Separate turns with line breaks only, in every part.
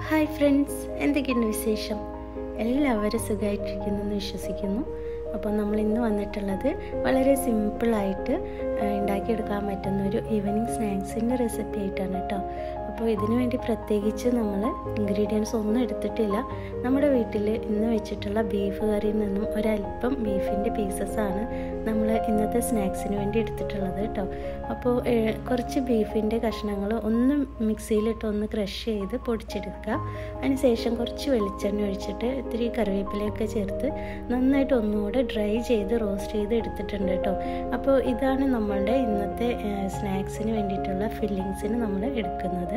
hi friends എന്തൊക്കെയുണ്ട് വിശേഷം എല്ലാവരും സുഖമായിട്ടിരിക്കുന്നു എന്ന് വിശ്വസിക്കുന്നു അപ്പോൾ നമ്മൾ ഇന്ന് വന്നിട്ടുള്ളത് വളരെ സിമ്പിളായിട്ട് ഉണ്ടാക്കിയെടുക്കാൻ പറ്റുന്ന ഒരു ഈവനിങ് സ്നാക്സിൻ്റെ റെസിപ്പി ആയിട്ടാണ് കേട്ടോ അപ്പോൾ ഇതിനു വേണ്ടി പ്രത്യേകിച്ച് നമ്മൾ ഇൻഗ്രീഡിയൻസ് ഒന്നും എടുത്തിട്ടില്ല നമ്മുടെ വീട്ടിൽ ഇന്ന് വെച്ചിട്ടുള്ള ബീഫ് കറിയിൽ നിന്നും ഒരല്പം ബീഫിൻ്റെ പീസസ്സാണ് നമ്മൾ ഇന്നത്തെ സ്നാക്സിന് വേണ്ടി എടുത്തിട്ടുള്ളത് കേട്ടോ അപ്പോൾ കുറച്ച് ബീഫിൻ്റെ കഷ്ണങ്ങൾ ഒന്ന് മിക്സിയിലിട്ട് ഒന്ന് ക്രഷ് ചെയ്ത് പൊടിച്ചെടുക്കുക അതിനുശേഷം കുറച്ച് വെളിച്ചെണ്ണ ഒഴിച്ചിട്ട് ഇത്തിരി കറിവേപ്പിലയൊക്കെ ചേർത്ത് നന്നായിട്ട് ഒന്നുകൂടെ ഡ്രൈ ചെയ്ത് റോസ്റ്റ് ചെയ്ത് എടുത്തിട്ടുണ്ട് കേട്ടോ അപ്പോൾ ഇതാണ് നമ്മളുടെ ഇന്നത്തെ സ്നാക്സിന് വേണ്ടിയിട്ടുള്ള ഫില്ലിങ്സിന് നമ്മൾ എടുക്കുന്നത്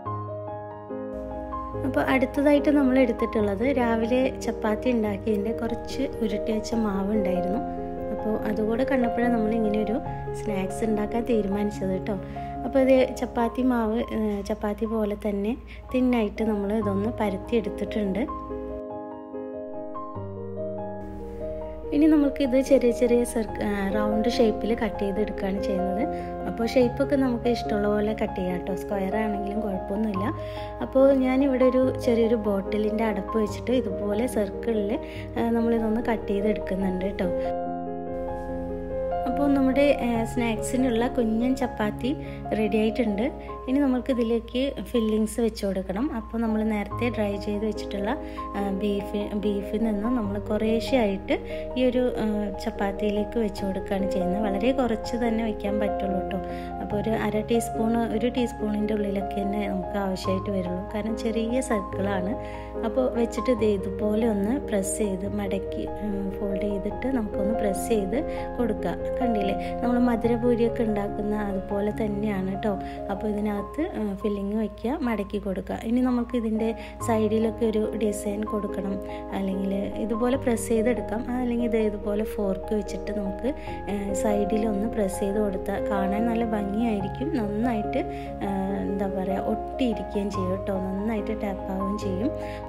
അപ്പോൾ അടുത്തതായിട്ട് നമ്മൾ എടുത്തിട്ടുള്ളത് രാവിലെ ചപ്പാത്തി ഉണ്ടാക്കിയതിൻ്റെ കുറച്ച് ഉരുട്ടി വെച്ച മാവ് ഉണ്ടായിരുന്നു അപ്പോൾ അതുകൂടെ കണ്ടപ്പോഴാണ് നമ്മൾ ഇങ്ങനെ ഒരു സ്നാക്സ് ഉണ്ടാക്കാൻ തീരുമാനിച്ചത് കേട്ടോ അപ്പോൾ ഇത് ചപ്പാത്തി മാവ് ചപ്പാത്തി പോലെ തന്നെ തിന്നായിട്ട് നമ്മൾ ഇതൊന്ന് പരത്തി എടുത്തിട്ടുണ്ട് ഇനി നമുക്കിത് ചെറിയ ചെറിയ സർക്ക റൗണ്ട് ഷേപ്പിൽ കട്ട് ചെയ്തെടുക്കുകയാണ് ചെയ്യുന്നത് അപ്പോൾ ഷേപ്പൊക്കെ നമുക്ക് ഇഷ്ടമുള്ള പോലെ കട്ട് ചെയ്യാം കേട്ടോ സ്ക്വയർ ആണെങ്കിലും കുഴപ്പമൊന്നുമില്ല അപ്പോൾ ഞാനിവിടെ ഒരു ചെറിയൊരു ബോട്ടിലിൻ്റെ അടപ്പ് വെച്ചിട്ട് ഇതുപോലെ സർക്കിളിൽ നമ്മളിതൊന്ന് കട്ട് ചെയ്തെടുക്കുന്നുണ്ട് കേട്ടോ അപ്പോൾ നമ്മുടെ സ്നാക്സിനുള്ള കുഞ്ഞൻ ചപ്പാത്തി റെഡി ആയിട്ടുണ്ട് ഇനി നമുക്ക് ഇതിലേക്ക് ഫില്ലിങ്സ് വെച്ച് കൊടുക്കണം അപ്പോൾ നമ്മൾ നേരത്തെ ഡ്രൈ ചെയ്ത് വെച്ചിട്ടുള്ള ബീഫ് ബീഫിൽ നിന്ന് നമ്മൾ കുറേശ്ശെ ആയിട്ട് ഈ ഒരു ചപ്പാത്തിയിലേക്ക് വെച്ച് കൊടുക്കുകയാണ് ചെയ്യുന്നത് വളരെ കുറച്ച് തന്നെ വയ്ക്കാൻ പറ്റുള്ളൂ കേട്ടോ അപ്പോൾ ഒരു അര ടീസ്പൂൺ ഒരു ടീസ്പൂണിൻ്റെ ഉള്ളിലൊക്കെ തന്നെ നമുക്ക് ആവശ്യമായിട്ട് വരുള്ളൂ കാരണം ചെറിയ സർക്കിളാണ് അപ്പോൾ വെച്ചിട്ട് ഇത് ഇതുപോലെ ഒന്ന് പ്രസ് ചെയ്ത് മടക്കി ഫോൾഡ് ചെയ്തിട്ട് നമുക്കൊന്ന് പ്രസ് ചെയ്ത് കൊടുക്കുക കണ്ടില്ലേ നമ്മൾ മധുരപൂരിയൊക്കെ ഉണ്ടാക്കുന്ന അതുപോലെ തന്നെയാണ് കേട്ടോ അപ്പോൾ ഇതിനകത്ത് ഫില്ലിങ് വയ്ക്കുക മടക്കി കൊടുക്കുക ഇനി നമുക്ക് ഇതിൻ്റെ സൈഡിലൊക്കെ ഒരു ഡിസൈൻ കൊടുക്കണം അല്ലെങ്കിൽ ഇതുപോലെ പ്രസ് ചെയ്തെടുക്കാം അല്ലെങ്കിൽ ഇത് ഇതുപോലെ ഫോർക്ക് വെച്ചിട്ട് നമുക്ക് സൈഡിലൊന്ന് പ്രസ് ചെയ്ത് കൊടുത്താൽ കാണാൻ നല്ല ഭംഗിയായിരിക്കും നന്നായിട്ട് എന്താ പറയുക ഒട്ടിയിരിക്കുകയും ചെയ്യും കേട്ടോ നന്നായിട്ട് ടാപ്പാവുകയും ചെയ്യും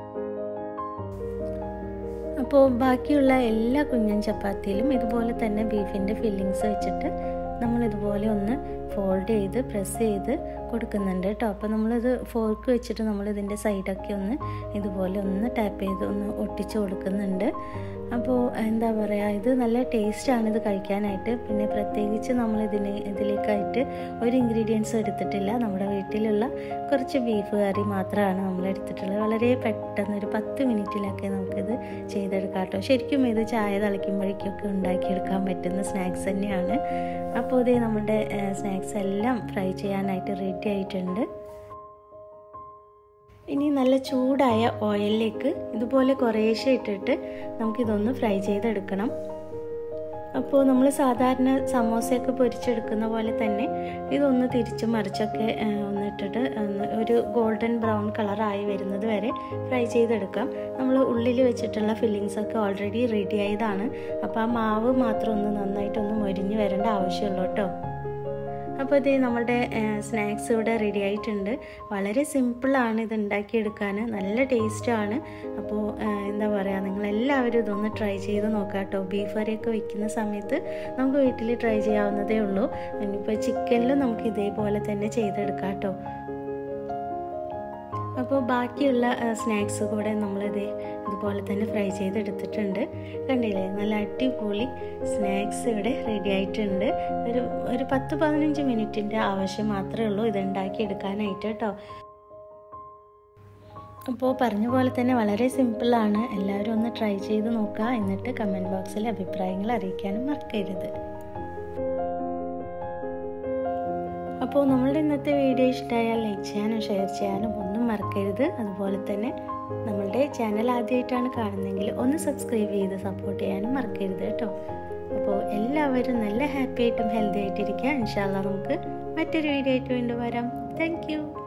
അപ്പോൾ ബാക്കിയുള്ള എല്ലാ കുഞ്ഞൻ ചപ്പാത്തിയിലും ഇതുപോലെ തന്നെ ബീഫിൻ്റെ ഫില്ലിങ്സ് വെച്ചിട്ട് നമ്മൾ ഇതുപോലെ ഒന്ന് ഫോൾഡ് ചെയ്ത് പ്രസ് ചെയ്ത് കൊടുക്കുന്നുണ്ട് കേട്ടോ അപ്പോൾ നമ്മളിത് ഫോർക്ക് വെച്ചിട്ട് നമ്മൾ ഇതിൻ്റെ സൈഡൊക്കെ ഒന്ന് ഇതുപോലെ ഒന്ന് ടാപ്പ് ചെയ്ത് ഒന്ന് ഒട്ടിച്ച് കൊടുക്കുന്നുണ്ട് അപ്പോൾ എന്താ പറയുക ഇത് നല്ല ടേസ്റ്റാണ് ഇത് കഴിക്കാനായിട്ട് പിന്നെ പ്രത്യേകിച്ച് നമ്മൾ ഇതിന് ഇതിലേക്കായിട്ട് ഒരു ഇൻഗ്രീഡിയൻസും എടുത്തിട്ടില്ല നമ്മുടെ വീട്ടിലുള്ള കുറച്ച് ബീഫ് കറി മാത്രമാണ് നമ്മൾ എടുത്തിട്ടുള്ളത് വളരെ പെട്ടെന്ന് ഒരു പത്ത് മിനിറ്റിലൊക്കെ നമുക്കിത് ചെയ്തെടുക്കാം കേട്ടോ ശരിക്കും ഇത് ചായ തിളയ്ക്കുമ്പോഴേക്കൊക്കെ ഉണ്ടാക്കിയെടുക്കാൻ പറ്റുന്ന സ്നാക്സ് തന്നെയാണ് അപ്പോൾ ഇതേ നമ്മുടെ സ്നാക്സ് എല്ലാം ഫ്രൈ ചെയ്യാനായിട്ട് റെഡി ആയിട്ടുണ്ട് ഇനി നല്ല ചൂടായ ഓയിലിലേക്ക് ഇതുപോലെ കുറേശ്ശെ ഇട്ടിട്ട് നമുക്കിതൊന്ന് ഫ്രൈ ചെയ്തെടുക്കണം അപ്പോൾ നമ്മൾ സാധാരണ സമോസയൊക്കെ പൊരിച്ചെടുക്കുന്ന പോലെ തന്നെ ഇതൊന്ന് തിരിച്ചും മറിച്ചൊക്കെ ഒന്നിട്ടിട്ട് ഒരു ഗോൾഡൻ ബ്രൗൺ കളറായി വരുന്നത് വരെ ഫ്രൈ ചെയ്തെടുക്കാം നമ്മൾ ഉള്ളിൽ വെച്ചിട്ടുള്ള ഫില്ലിങ്സ് ഒക്കെ ഓൾറെഡി റെഡി ആയതാണ് അപ്പോൾ ആ മാവ് മാത്രം ഒന്ന് നന്നായിട്ടൊന്ന് മൊരിഞ്ഞ് വരേണ്ട ആവശ്യമുള്ളൂ കേട്ടോ അപ്പോൾ ഇത് നമ്മുടെ സ്നാക്സ് ഇവിടെ റെഡി ആയിട്ടുണ്ട് വളരെ സിമ്പിളാണ് ഇത് ഉണ്ടാക്കിയെടുക്കാൻ നല്ല ടേസ്റ്റാണ് അപ്പോൾ എന്താ പറയുക നിങ്ങളെല്ലാവരും ഇതൊന്ന് ട്രൈ ചെയ്ത് നോക്കാം കേട്ടോ ബീഫ് കറിയൊക്കെ വെക്കുന്ന സമയത്ത് നമുക്ക് വീട്ടിൽ ട്രൈ ചെയ്യാവുന്നതേ ഉള്ളൂ ഇനിയിപ്പോൾ ചിക്കനിലും നമുക്ക് ഇതേപോലെ തന്നെ ചെയ്തെടുക്കാം കേട്ടോ അപ്പോൾ ബാക്കിയുള്ള സ്നാക്സ് കൂടെ നമ്മളിത് ഇതുപോലെ തന്നെ ഫ്രൈ ചെയ്തെടുത്തിട്ടുണ്ട് കണ്ടില്ലേ നല്ല അടിപൊളി സ്നാക്സ് ഇവിടെ റെഡി ആയിട്ടുണ്ട് ഒരു ഒരു പത്ത് പതിനഞ്ച് മിനിറ്റിൻ്റെ ആവശ്യം മാത്രമേ ഉള്ളൂ ഇത് ഉണ്ടാക്കിയെടുക്കാനായിട്ട് കേട്ടോ അപ്പോൾ പറഞ്ഞ പോലെ തന്നെ വളരെ സിമ്പിളാണ് എല്ലാവരും ഒന്ന് ട്രൈ ചെയ്ത് നോക്കുക എന്നിട്ട് കമൻറ്റ് ബോക്സിൽ അഭിപ്രായങ്ങൾ അറിയിക്കാനും മറക്കരുത് അപ്പോൾ നമ്മളുടെ ഇന്നത്തെ വീഡിയോ ഇഷ്ടമായാൽ ലൈക്ക് ചെയ്യാനും ഷെയർ ചെയ്യാനും ഒന്നും മറക്കരുത് അതുപോലെ തന്നെ നമ്മളുടെ ചാനൽ ആദ്യമായിട്ടാണ് കാണുന്നതെങ്കിൽ ഒന്ന് സബ്സ്ക്രൈബ് ചെയ്ത് സപ്പോർട്ട് ചെയ്യാനും മറക്കരുത് കേട്ടോ അപ്പോൾ എല്ലാവരും നല്ല ഹാപ്പി ആയിട്ടും ഹെൽത്തി ആയിട്ടിരിക്കുക ഇൻഷാല്ല നമുക്ക് മറ്റൊരു വീഡിയോ ആയിട്ട് വീണ്ടും വരാം താങ്ക്